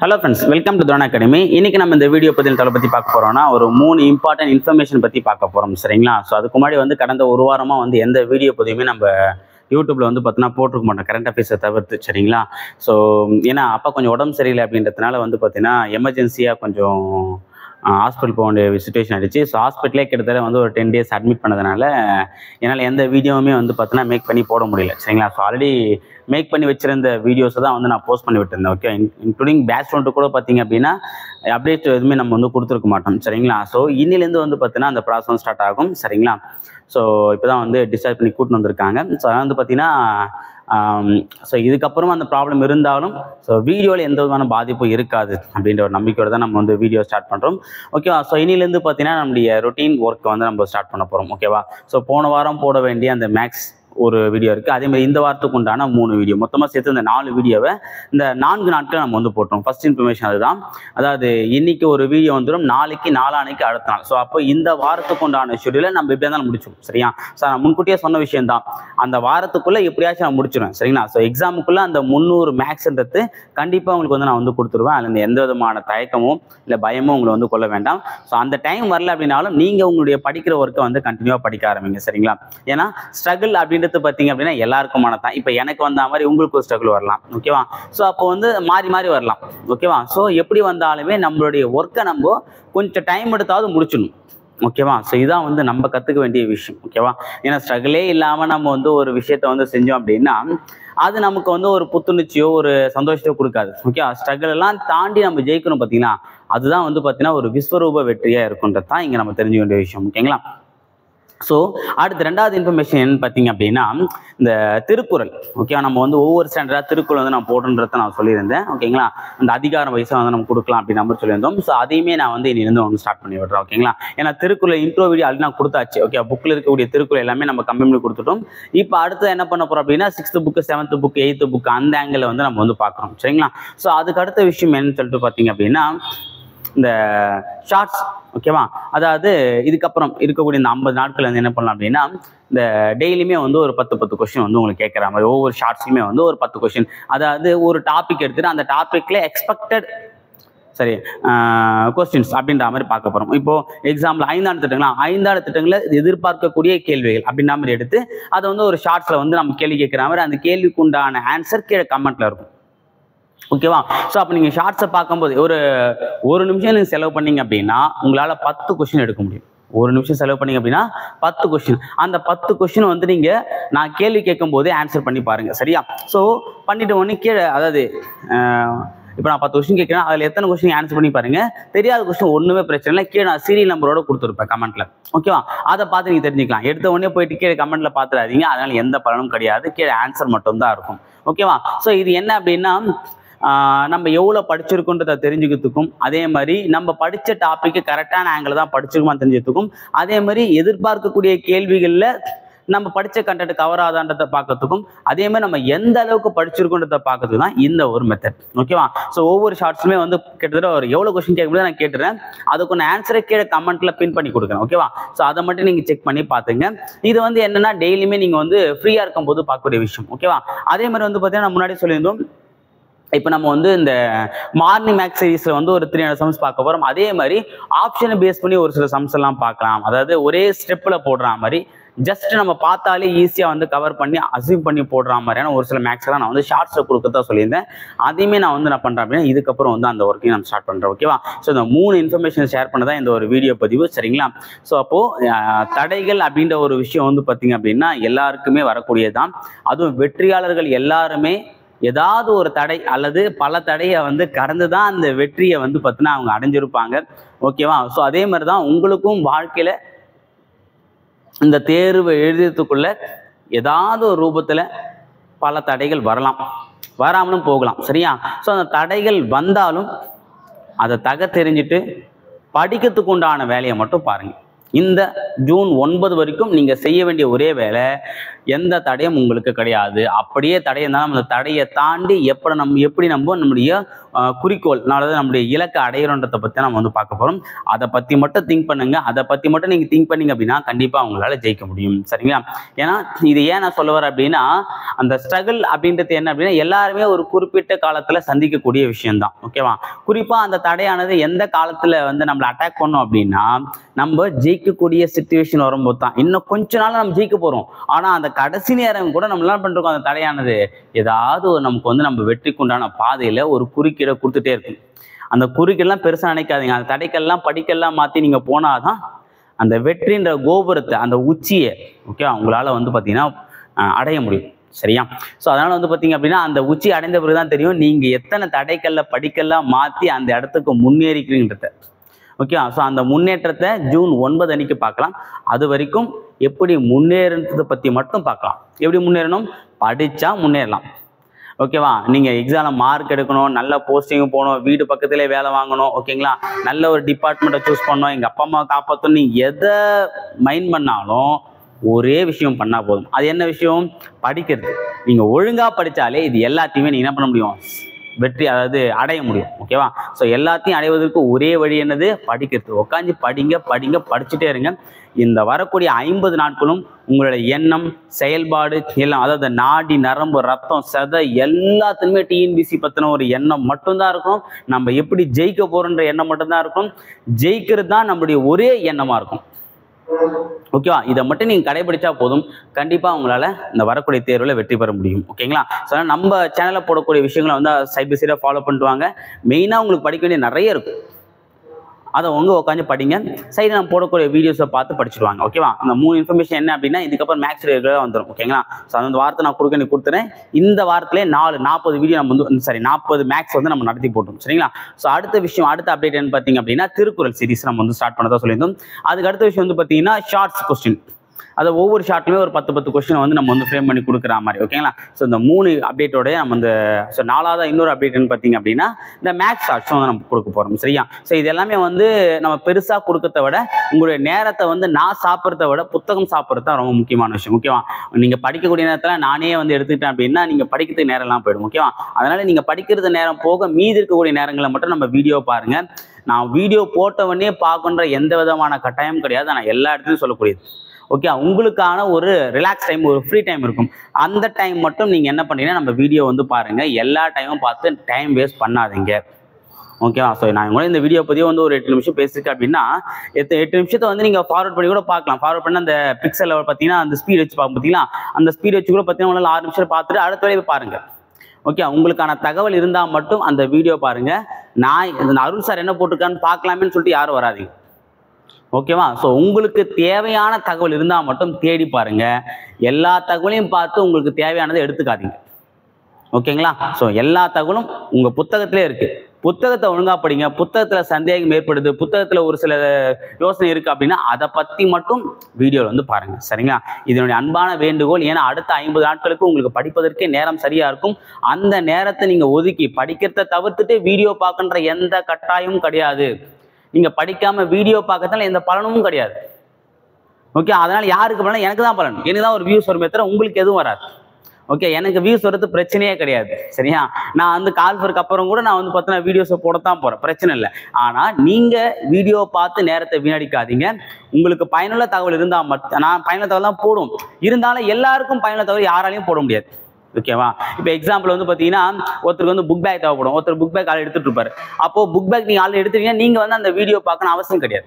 hello friends welcome to தோன் academy இன்னைக்கு நம்ம இந்த வீடியோ பற்றி தலை பற்றி பார்க்க போகிறோம்னா ஒரு மூணு இம்பார்ட்டன்ட் இன்ஃபர்மேஷன் பற்றி பார்க்க போகிறோம் சரிங்களா ஸோ அதுக்கு முன்னாடி வந்து கடந்த ஒரு வாரமாக வந்து எந்த வீடியோ பதிவுமே நம்ம யூடியூப்ல வந்து பார்த்தீங்கன்னா போட்டிருக்க மாட்டோம் கரண்ட் அஃபேர்ஸை தவிர்த்து சரிங்களா ஸோ ஏன்னா அப்பா கொஞ்சம் உடம்பு சரியில்லை அப்படின்றதுனால வந்து பார்த்தீங்கன்னா எமர்ஜென்சியாக கொஞ்சம் ஹாஸ்பிட்டல் போக வேண்டிய சுச்சுவேஷன் ஆயிடுச்சு ஸோ ஹாஸ்பிட்டலே கிட்டத்தட்ட வந்து ஒரு டென் டேஸ் அட்மிட் பண்ணதுனால என்னால் எந்த வீடியோவுமே வந்து பார்த்தீங்கன்னா மேக் பண்ணி போட முடியல சரிங்களா ஸோ ஆல்ரெடி மேக் பண்ணி வச்சிருந்த வீடியோஸை தான் வந்து நான் போஸ்ட் பண்ணி விட்டுருந்தேன் ஓகே இன்க்ளூடிங் பேக்ரவுண்டு கூட பார்த்தீங்க அப்படின்னா அப்டேட் எதுவுமே நம்ம வந்து கொடுத்துருக்க மாட்டோம் சரிங்களா ஸோ இன்னிலேருந்து வந்து பார்த்தீங்கன்னா அந்த ப்ராசஸ் ஸ்டார்ட் ஆகும் சரிங்களா ஸோ இப்போ தான் வந்து டிஸ்சார்ஜ் பண்ணி கூட்டின்னு வந்திருக்காங்க ஸோ அதனால் வந்து பார்த்தீங்கன்னா ஸோ இதுக்கப்புறமா அந்த ப்ராப்ளம் இருந்தாலும் ஸோ வீடியோவில் எந்த விதமான பாதிப்பும் இருக்காது அப்படின்ற ஒரு நம்பிக்கையோட தான் நம்ம வந்து வீடியோ ஸ்டார்ட் பண்ணுறோம் ஓகேவா ஸோ இனிலேருந்து பார்த்தீங்கன்னா நம்முடைய ரொட்டீன் ஒர்க்கை வந்து நம்ம ஸ்டார்ட் பண்ண போகிறோம் ஓகேவா ஸோ போன வாரம் போட வேண்டிய அந்த மேக்ஸ் ஒரு வீடியோ இருக்குது அதே மாதிரி இந்த வாரத்துக்கு உண்டான மூணு வீடியோ மொத்தமாக சேர்த்து இந்த நாலு வீடியோவை இந்த நான்கு நாட்கள் நம்ம வந்து போட்டோம் ஃபர்ஸ்ட் இன்ஃபர்மேஷன் அதுதான் அதாவது இன்னைக்கு ஒரு வீடியோ வந்துடும் நாளைக்கு நாளானைக்கு அடுத்த நாள் ஸோ அப்போ இந்த வாரத்துக்கு உண்டான ஷெடியூலை நம்ம இப்படியே தான் முடிச்சிடும் சரியா ஸோ நான் முன்கூட்டியே சொன்ன விஷயம் தான் அந்த வாரத்துக்குள்ளே எப்படியாச்சும் நான் முடிச்சிடுவேன் சரிங்களா ஸோ எக்ஸாமுக்குள்ளே அந்த முந்நூறு மேக்ஸ்ன்றது கண்டிப்பாக உங்களுக்கு வந்து நான் வந்து கொடுத்துருவேன் அதில் இந்த எந்த விதமான தயக்கமும் இல்லை பயமும் உங்களை வந்து கொள்ள வேண்டாம் ஸோ அந்த டைம் வரல அப்படின்னாலும் நீங்கள் உங்களுடைய படிக்கிற ஒர்க்கை வந்து கண்டினியூவாக படிக்க ஆரம்பிங்க சரிங்களா ஏன்னா ஸ்ட்ரகிள் அப்படின்றது பார்த்தீங்க அப்படின்னா எல்லாருக்குமான தான் இப்போ எனக்கு வந்த மாதிரி உங்களுக்கு ஒரு ஸ்ட்ரகிள் வரலாம் ஓகேவா ஸோ அப்போ வந்து மாறி மாறி வரலாம் ஓகேவா ஸோ எப்படி வந்தாலுமே நம்மளுடைய ஒர்க்கை நம்ம கொஞ்சம் டைம் எடுத்தாவது முடிச்சிடணும் ஓகேவா ஸோ இதான் வந்து நம்ம கற்றுக்க வேண்டிய விஷயம் ஓகேவா ஏன்னா ஸ்ட்ரகிளே இல்லாமல் நம்ம வந்து ஒரு விஷயத்த வந்து செஞ்சோம் அப்படின்னா அது நமக்கு வந்து ஒரு புத்துணர்ச்சியோ ஒரு சந்தோஷத்தையோ கொடுக்காது ஓகே ஸ்ட்ரகிள் எல்லாம் தாண்டி நம்ம ஜெயிக்கணும் பார்த்தீங்களா அதுதான் வந்து பார்த்தீங்கன்னா ஒரு விஸ்வரூப வெற்றியாக இருக்குன்றது தான் இங்கே நம்ம தெரிஞ்சுக்க வேண்டிய விஷயம் ஓகேங்களா ஸோ அடுத்து ரெண்டாவது இன்ஃபர்மேஷன் என்னன்னு பார்த்தீங்க அப்படின்னா இந்த திருக்குறள் ஓகேவா நம்ம வந்து ஒவ்வொரு ஸ்டாண்டர்டாக திருக்குறள் வந்து நான் போடுன்றத நான் சொல்லியிருந்தேன் ஓகேங்களா அந்த அதிகாரம் வயசாக வந்து நம்ம கொடுக்கலாம் அப்படின்னு நம்ம சொல்லியிருந்தோம் ஸோ அதையுமே நான் வந்து இனிருந்து ஒன்று ஸ்டார்ட் பண்ணி விடுறேன் ஓகேங்களா ஏன்னா திருக்குறள் இன்ட்ரோ வீடியோ ஆல்ரெடி நான் கொடுத்தாச்சு ஓகே புக்கில் இருக்கக்கூடிய திருக்குறள் எல்லாமே நம்ம கம்மி பண்ணி கொடுத்துட்டோம் இப்போ அடுத்து என்ன பண்ண போகிறோம் அப்படின்னா sixth book seventh book eighth book அந்த ஆங்கிளில் வந்து நம்ம வந்து பார்க்குறோம் சரிங்களா ஸோ அதுக்கு அடுத்த விஷயம் என்னன்னு சொல்லிட்டு பார்த்தீங்க அப்படின்னா இந்த ஷார்ட்ஸ் ஓகேவா அதாவது இதுக்கப்புறம் இருக்கக்கூடிய இந்த ஐம்பது நாட்கள் வந்து என்ன பண்ணலாம் அப்படின்னா இந்த டெய்லியுமே வந்து ஒரு பத்து பத்து கொஸ்டின் வந்து உங்களுக்கு கேட்குற மாதிரி ஒவ்வொரு ஷார்ட்ஸ்லையுமே வந்து ஒரு பத்து கொஸ்டின் அதாவது ஒரு டாபிக் எடுத்துட்டு அந்த டாப்பிக்கில் எக்ஸ்பெக்டட் சரி கொஸ்டின்ஸ் அப்படின்ற மாதிரி பார்க்க போகிறோம் இப்போ எக்ஸாம்பிள் ஐந்தாண்டு திட்டங்களா ஐந்தாண்டு திட்டங்களில் எதிர்பார்க்கக்கூடிய கேள்விகள் அப்படின்ற மாதிரி எடுத்து அதை வந்து ஒரு ஷார்ட்ஸில் வந்து நம்ம கேள்வி கேட்குற மாதிரி அந்த கேள்விக்கு உண்டான ஆன்சர் கீழே கமெண்ட்டில் இருக்கும் ஓகேவா ஸோ அப்போ நீங்கள் ஷார்ட்ஸை பார்க்கும்போது ஒரு ஒரு நிமிஷம் நீங்கள் செலவு பண்ணீங்க அப்படின்னா உங்களால் பத்து கொஷின் எடுக்க முடியும் ஒரு நிமிஷம் செலவு பண்ணீங்க அப்படின்னா பத்து கொஷின் அந்த பத்து கொஷின் வந்து நீங்கள் நான் கேள்வி கேட்கும் போதே ஆன்சர் பண்ணி பாருங்கள் சரியா ஸோ பண்ணிட்டு உடனே கீழே அதாவது இப்போ நான் பத்து கொஸ்டின் கேட்குறேன் அதில் எத்தனை கொஸ்டின் ஆன்சர் பண்ணி பாருங்க தெரியாத கொஸ்டின் ஒன்றுமே பிரச்சனை இல்லை கீழே நான் சீரியல் நம்பரோட கொடுத்துருப்பேன் கமெண்ட்டில் ஓகேவா அதை பார்த்து நீங்கள் தெரிஞ்சுக்கலாம் எடுத்த உடனே போயிட்டு கீழே கமெண்ட்டில் பார்த்துடாதீங்க அதனால் எந்த பலனும் கிடையாது கீழே ஆன்சர் மட்டும்தான் இருக்கும் ஓகேவா ஸோ இது என்ன அப்படின்னா நம்ம எவ்வளோ படிச்சிருக்கோன்றதை தெரிஞ்சுக்கிறதுக்கும் அதே மாதிரி நம்ம படித்த டாப்பிக்கு கரெக்டான ஆங்கிள் தான் படிச்சிருக்கோமா தெரிஞ்சதுக்கும் அதே மாதிரி எதிர்பார்க்கக்கூடிய கேள்விகளில் நம்ம படித்த கண்டென்ட் கவர் ஆதான்றதை பார்க்கறதுக்கும் அதே மாதிரி நம்ம எந்த அளவுக்கு படிச்சிருக்கோன்றதை பார்க்கறதுக்கு தான் இந்த ஒரு மெத்தட் ஓகேவா ஸோ ஒவ்வொரு ஷார்ட்ஸுமே வந்து கிட்டத்தட்ட ஒரு எவ்வளோ கொஸ்டின் கேட்கும்போது நான் கேட்டுறேன் அதுக்கு நான் ஆன்சரை கீழே கமெண்ட்டில் பின் பண்ணி கொடுக்குறேன் ஓகேவா ஸோ அதை மட்டும் நீங்கள் செக் பண்ணி பார்த்துங்க இது வந்து என்னென்னா டெய்லியுமே நீங்கள் வந்து ஃப்ரீயாக இருக்கும்போது பார்க்கக்கூடிய விஷயம் ஓகேவா அதே மாதிரி வந்து பார்த்தீங்கன்னா நான் முன்னாடி சொல்லியிருந்தோம் இப்போ நம்ம வந்து இந்த மார்னிங் மேக்ஸ் சீரீஸில் வந்து ஒரு த்ரீ ஹண்ட்ரட் சம்ஸ் பார்க்க போகிறோம் அதே மாதிரி ஆப்ஷனை பேஸ் பண்ணி ஒரு சில சம்ஸ் எல்லாம் பார்க்கலாம் அதாவது ஒரே ஸ்டெப்பில் போடுற மாதிரி ஜஸ்ட் நம்ம பார்த்தாலே ஈஸியாக வந்து கவர் பண்ணி அசீவ் பண்ணி போடுற மாதிரியான ஒரு சில மேக்ஸ்லாம் நான் வந்து ஷார்ட்ஸில் கொடுக்கறதா சொல்லியிருந்தேன் அதையுமே நான் வந்து நான் பண்ணுறேன் அப்படின்னா இதுக்கப்புறம் வந்து அந்த ஒர்க்கையும் நான் ஸ்டார்ட் பண்ணுறேன் ஓகேவா ஸோ இந்த மூணு இன்ஃபர்மேஷன் ஷேர் பண்ண தான் இந்த ஒரு வீடியோ பதிவு சரிங்களா ஸோ அப்போது தடைகள் அப்படின்ற ஒரு விஷயம் வந்து பார்த்திங்க அப்படின்னா எல்லாருக்குமே வரக்கூடியது தான் அதுவும் வெற்றியாளர்கள் எல்லாருமே ஏதாவது ஒரு தடை அல்லது பல தடையை வந்து கடந்து தான் அந்த வெற்றியை வந்து பார்த்தீங்கன்னா அவங்க அடைஞ்சிருப்பாங்க ஓகேவா ஸோ அதே மாதிரி தான் உங்களுக்கும் வாழ்க்கையில் இந்த தேர்வு எழுதுறதுக்குள்ள ஏதாவது ஒரு ரூபத்தில் பல தடைகள் வரலாம் வராமலும் போகலாம் சரியா ஸோ அந்த தடைகள் வந்தாலும் அதை தக தெரிஞ்சுட்டு படிக்கிறதுக்கு உண்டான வேலையை மட்டும் பாருங்கள் இந்த ஜூன் ஒன்பது வரைக்கும் நீங்க செய்ய வேண்டிய ஒரே வேலை எந்த தடையும் உங்களுக்கு கிடையாது அப்படியே தடை இருந்தாலும் அந்த தடையை தாண்டி எப்படி நம்ம எப்படி நம்ம நம்முடைய அஹ், குறிக்கோள் அதாவது நம்முடைய இலக்கை அடையிறோன்றதை பற்றி நம்ம வந்து பார்க்க போகிறோம் அதை பற்றி மட்டும் திங்க் பண்ணுங்க அதை பற்றி மட்டும் நீங்கள் திங்க் பண்ணீங்க அப்படின்னா கண்டிப்பாக உங்களால் ஜெயிக்க முடியும் சரிங்களா ஏன்னா இது ஏன் நான் சொல்ல வரேன் அப்படின்னா அந்த ஸ்ட்ரகிள் அப்படின்றது என்ன அப்படின்னா எல்லாருமே ஒரு குறிப்பிட்ட காலத்தில் சந்திக்கக்கூடிய விஷயம்தான் ஓகேவா குறிப்பாக அந்த தடையானது எந்த காலத்தில் வந்து நம்மளை அட்டாக் பண்ணோம் அப்படின்னா நம்ம ஜெயிக்கக்கூடிய சுச்சுவேஷன் வரும்போது தான் இன்னும் கொஞ்ச நாள் நம்ம ஜெயிக்க போகிறோம் ஆனால் அந்த கடைசி நேரம் கூட நம்ம என்ன பண்ணிருக்கோம் அந்த தடையானது ஏதாவது ஒரு நமக்கு வந்து நம்ம வெற்றிக்குண்டான பாதையில் ஒரு குறுக்கீடை கொடுத்துட்டே இருக்கும் அந்த குறுக்கெல்லாம் பெருசாக நினைக்காதீங்க அந்த தடைக்கெல்லாம் படிக்கெல்லாம் மாற்றி நீங்கள் போனாதான் அந்த வெற்றின்ற கோபுரத்தை அந்த உச்சியை ஓகே உங்களால் வந்து பார்த்தீங்கன்னா அஹ், அடைய முடியும் சரியா ஸோ அதனால் வந்து பார்த்தீங்க அப்படின்னா அந்த உச்சி அடைந்த பிறகு தான் தெரியும் நீங்கள் எத்தனை தடைக்கல்ல படிக்கெல்லாம் மாற்றி அந்த இடத்துக்கு முன்னேறிக்கிறீன்றத ஓகே ஸோ அந்த முன்னேற்றத்தை ஜூன் ஒன்பது அன்னைக்கு பார்க்கலாம் அது வரைக்கும் எப்படி முன்னேறதை பற்றி மட்டும் பார்க்கலாம் எப்படி முன்னேறணும் படித்தா முன்னேறலாம் ஓகேவா நீங்கள் எக்ஸாமில் மார்க் எடுக்கணும் நல்ல போஸ்டிங் போகணும் வீடு பக்கத்திலே வேலை வாங்கணும் ஓகேங்களா நல்ல ஒரு டிபார்ட்மெண்ட்டை சூஸ் பண்ணணும் எங்கள் அப்பா அம்மாவை காப்பாற்றணும் நீங்கள் எதை மைண்ட் பண்ணாலும் ஒரே விஷயம் பண்ணால் போதும் அது என்ன விஷயம் படிக்கிறது நீங்கள் ஒழுங்காக படித்தாலே இது எல்லாத்தையுமே நீங்கள் என்ன பண்ண முடியும் வெற்றி அதாவது அடைய முடியும் ஓகேவா ஸோ எல்லாத்தையும் அடைவதற்கு ஒரே வழி என்னது படிக்கிறது உட்காந்து படிங்க படிங்க படிச்சுட்டே இருங்க இந்த வரக்கூடிய ஐம்பது நாட்களும் உங்களோட எண்ணம் செயல்பாடு எல்லாம் அதாவது நாடி நரம்பு ரத்தம் சதை எல்லாத்துலையுமே டிஎன்பிசி பற்றின ஒரு எண்ணம் மட்டும்தான் இருக்கும் நம்ம எப்படி ஜெயிக்க போகிறோன்ற எண்ணம் மட்டும்தான் இருக்கும் ஜெயிக்கிறது தான் நம்மளுடைய ஒரே எண்ணமாக இருக்கும் ஓகேவா இதை மட்டும் நீங்கள் கடைபிடிச்சா போதும் கண்டிப்பாக உங்களால் இந்த வரக்கூடிய தேர்வில் வெற்றி பெற முடியும் ஓகேங்களா ஸோ அதனால நம்ம சேனலில் போடக்கூடிய விஷயங்களை வந்து சைட் பை சைடாக ஃபாலோ பண்ணிட்டு வாங்க மெயினாக உங்களுக்கு படிக்க வேண்டிய நிறைய இருக்கும் அதை உங்க உட்காந்து படிங்க சைடில் நம்ம போடக்கூடிய வீடியோஸை பார்த்து படிச்சுடுவாங்க ஓகேவா இந்த மூணு இன்ஃபர்மேஷன் என்ன அப்படின்னா இதுக்கப்புறம் மேக்ஸ் ரெகுலராக வந்துடும் ஓகேங்களா ஸோ அந்த வாரத்தை நான் கொடுக்க நீ கொடுத்துறேன் இந்த வாரத்திலே நாலு நாற்பது வீடியோ நம்ம வந்து சாரி நாற்பது மேக்ஸ் வந்து நம்ம நடத்தி போட்டோம் சரிங்களா ஸோ அடுத்த விஷயம் அடுத்த அப்டேட் என்ன பார்த்தீங்க அப்படின்னா திருக்குறள் சீரிஸ் நம்ம வந்து ஸ்டார்ட் பண்ணதா சொல்லியிருந்தோம் அதுக்கு அடுத்த விஷயம் வந்து பார்த்தீங்கன்னா ஷார்ட்ஸ் கொஸ்டின் அதை ஒவ்வொரு ஷார்ட்லையுமே ஒரு பத்து பத்து கொஸ்டின் வந்து நம்ம வந்து ஃப்ரேம் பண்ணி கொடுக்குற மாதிரி ஓகேங்களா ஸோ இந்த மூணு அப்டேட்டோட நம்ம இந்த ஸோ நாலாவது இன்னொரு அப்டேட்னு பார்த்தீங்க அப்படின்னா இந்த மேக்ஸ் ஷார்ட்ஸும் வந்து நம்ம கொடுக்க போகிறோம் சரியா ஸோ இது எல்லாமே வந்து நம்ம பெருசாக கொடுக்கறத விட உங்களுடைய நேரத்தை வந்து நான் சாப்பிட்றத விட புத்தகம் சாப்பிட்றது தான் ரொம்ப முக்கியமான விஷயம் ஓகேவா நீங்கள் படிக்கக்கூடிய நேரத்தில் நானே வந்து எடுத்துக்கிட்டேன் அப்படின்னா நீங்கள் படிக்கிறதுக்கு நேரம்லாம் போயிடும் ஓகேவா அதனால் நீங்கள் படிக்கிறது நேரம் போக மீதி இருக்கக்கூடிய நேரங்களை மட்டும் நம்ம வீடியோ பாருங்கள் நான் வீடியோ போட்டவொடனே பார்க்கன்ற எந்த விதமான கட்டாயம் கிடையாது நான் எல்லா இடத்துலையும் சொல்லக்கூடியது ஓகே உங்களுக்கான ஒரு ரிலாக்ஸ் டைம் ஒரு ஃப்ரீ டைம் இருக்கும் அந்த டைம் மட்டும் நீங்கள் என்ன பண்ணீங்கன்னா நம்ம வீடியோ வந்து பாருங்கள் எல்லா டைமும் பார்த்து டைம் வேஸ்ட் பண்ணாதீங்க ஓகேவா ஸோ நான் கூட இந்த வீடியோ பற்றி வந்து ஒரு எட்டு நிமிஷம் பேசியிருக்கேன் அப்படின்னா எட்டு எட்டு நிமிஷத்தை வந்து நீங்கள் ஃபார்வர்ட் பண்ணி கூட பார்க்கலாம் ஃபார்வர்ட் பண்ண அந்த பிக்சல் லெவல் பார்த்தீங்கன்னா அந்த ஸ்பீட் வச்சு பார்க்க பார்த்தீங்களா அந்த ஸ்பீட் வச்சு கூட பார்த்தீங்கன்னா உங்களால் ஆறு நிமிஷம் பார்த்துட்டு அடுத்த வேலையை பாருங்கள் ஓகே உங்களுக்கான தகவல் இருந்தால் மட்டும் அந்த வீடியோ பாருங்கள் நான் இந்த அருண் சார் என்ன போட்டிருக்கான்னு பார்க்கலாமேன்னு சொல்லிட்டு யாரும் வராதீங்க ஓகேவா ஸோ உங்களுக்கு தேவையான தகவல் இருந்தால் மட்டும் தேடி பாருங்க எல்லா தகவலையும் பார்த்து உங்களுக்கு தேவையானதை எடுத்துக்காதீங்க ஓகேங்களா ஸோ எல்லா தகவலும் உங்கள் புத்தகத்திலே இருக்கு புத்தகத்தை ஒழுங்கா படிங்க புத்தகத்தில் சந்தேகம் ஏற்படுது புத்தகத்தில் ஒரு சில யோசனை இருக்கு அப்படின்னா அதை பற்றி மட்டும் வீடியோவில் வந்து பாருங்க சரிங்களா இதனுடைய அன்பான வேண்டுகோள் ஏன்னா அடுத்த ஐம்பது நாட்களுக்கு உங்களுக்கு படிப்பதற்கே நேரம் சரியா இருக்கும் அந்த நேரத்தை நீங்க ஒதுக்கி படிக்கிறத தவிர்த்துட்டு வீடியோ பார்க்கின்ற எந்த கட்டாயமும் கிடையாது நீங்க படிக்காம வீடியோ பார்க்கறதால எந்த பலனும் கிடையாது ஓகே அதனால யாருக்கு பலன் எனக்கு தான் பலன் எனக்கு தான் ஒரு வியூஸ் வருமே தவிர உங்களுக்கு எதுவும் வராது ஓகே எனக்கு வியூஸ் வர்றது பிரச்சனையே கிடையாது சரியா நான் வந்து கால்ஃபருக்கு அப்புறம் கூட நான் வந்து பார்த்தீங்கன்னா வீடியோஸை போடத்தான் போகிறேன் பிரச்சனை இல்லை ஆனால் நீங்கள் வீடியோ பார்த்து நேரத்தை வீணடிக்காதீங்க உங்களுக்கு பயனுள்ள தகவல் இருந்தால் மட்டும் நான் பயனுள்ள தகவல் தான் போடும் இருந்தாலும் எல்லாருக்கும் பயனுள்ள தகவல் யாராலையும் போட முடியாது ஓகேவா இப்போ எக்ஸாம்பிள் வந்து பார்த்தீங்கன்னா ஒருத்தருக்கு வந்து புக் பேக் தேவைப்படும் ஒருத்தர் புக் பேக் ஆள் எடுத்துட்டு இருப்பாரு அப்போ புக் பேக் நீங்கள் ஆள் எடுத்துட்டீங்கன்னா நீங்கள் வந்து அந்த வீடியோ பார்க்கணும் அவசியம் கிடையாது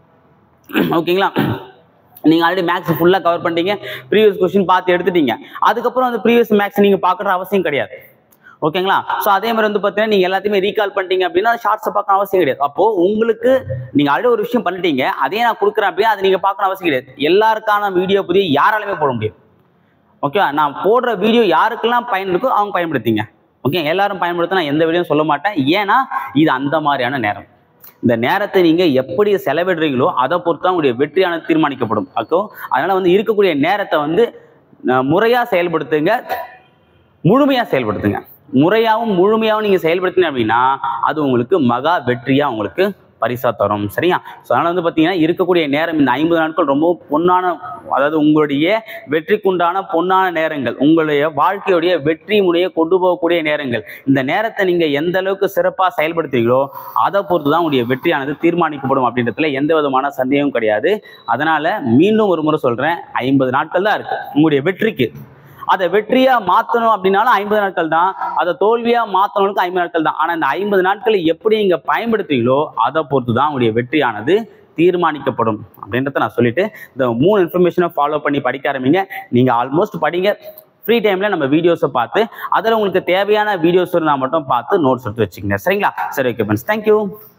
ஓகேங்களா நீங்கள் ஆல்ரெடி மேக்ஸ் ஃபுல்லாக கவர் பண்ணிட்டீங்க ப்ரீவியஸ் கொஸ்டின் பார்த்து எடுத்துட்டீங்க அதுக்கப்புறம் அந்த ப்ரீவியஸ் மேக்ஸ் நீங்கள் பார்க்குற அவசியம் கிடையாது ஓகேங்களா ஸோ அதே மாதிரி வந்து பார்த்தீங்கன்னா நீங்கள் எல்லாத்தையுமே ரீகால் பண்ணிட்டீங்க அப்படின்னா ஷார்ட்ஸை பார்க்க அவசியம் கிடையாது அப்போது உங்களுக்கு நீங்கள் ஆல்ரெடி ஒரு விஷயம் பண்ணிட்டீங்க அதே நான் கொடுக்குறேன் அப்படின்னா அதை நீங்கள் பார்க்கணும் அவசியம் கிடையாது எல்லாருக்கான வீடியோ புதிய யாராலுமே போட முடியும் ஓகேவா நான் போடுற வீடியோ யாருக்கெல்லாம் பயன் இருக்கோ அவங்க பயன்படுத்திங்க ஓகே எல்லாரும் பயன்படுத்த நான் எந்த வீடியோ சொல்ல மாட்டேன் ஏன்னா இது அந்த மாதிரியான நேரம் இந்த நேரத்தை நீங்கள் எப்படி செலவிடுறீங்களோ அதை பொறுத்து தான் உங்களுடைய வெற்றியானது தீர்மானிக்கப்படும் அப்போ அதனால் வந்து இருக்கக்கூடிய நேரத்தை வந்து முறையாக செயல்படுத்துங்க முழுமையாக செயல்படுத்துங்க முறையாகவும் முழுமையாகவும் நீங்கள் செயல்படுத்தின அப்படின்னா அது உங்களுக்கு மகா வெற்றியாக உங்களுக்கு பரிசா தரும் சரியா ஸோ அதனால் வந்து பார்த்தீங்கன்னா இருக்கக்கூடிய நேரம் இந்த ஐம்பது நாட்கள் ரொம்ப பொன்னான அதாவது உங்களுடைய வெற்றிக்குண்டான பொன்னான நேரங்கள் உங்களுடைய வாழ்க்கையுடைய வெற்றி முனையை கொண்டு போகக்கூடிய நேரங்கள் இந்த நேரத்தை நீங்கள் எந்த அளவுக்கு சிறப்பாக செயல்படுத்துறீங்களோ அதை பொறுத்து தான் உங்களுடைய வெற்றியானது தீர்மானிக்கப்படும் அப்படின்றதுல எந்த விதமான சந்தேகமும் கிடையாது அதனால் மீண்டும் ஒரு முறை சொல்கிறேன் ஐம்பது நாட்கள் தான் இருக்குது உங்களுடைய வெற்றிக்கு அதை வெற்றியா மாற்றணும் அப்படின்னாலும் ஐம்பது நாட்கள் தான் அதை தோல்வியா மாற்றணும்னுக்கு ஐம்பது நாட்கள் தான் ஆனால் இந்த ஐம்பது நாட்களை எப்படி நீங்கள் பயன்படுத்துறீங்களோ அதை பொறுத்து தான் உங்களுடைய வெற்றியானது தீர்மானிக்கப்படும் அப்படின்றத நான் சொல்லிட்டு இந்த மூணு இன்ஃபர்மேஷனை ஃபாலோ பண்ணி படிக்க ஆரம்பிங்க நீங்கள் ஆல்மோஸ்ட் படிங்க ஃப்ரீ டைமில் நம்ம வீடியோஸை பார்த்து அதில் உங்களுக்கு தேவையான வீடியோஸ் இருந்தால் மட்டும் பார்த்து நோட்ஸ் எடுத்து வச்சுக்கோங்க சரிங்களா சரி ஓகே ஃப்ரெண்ட்ஸ் தேங்க்யூ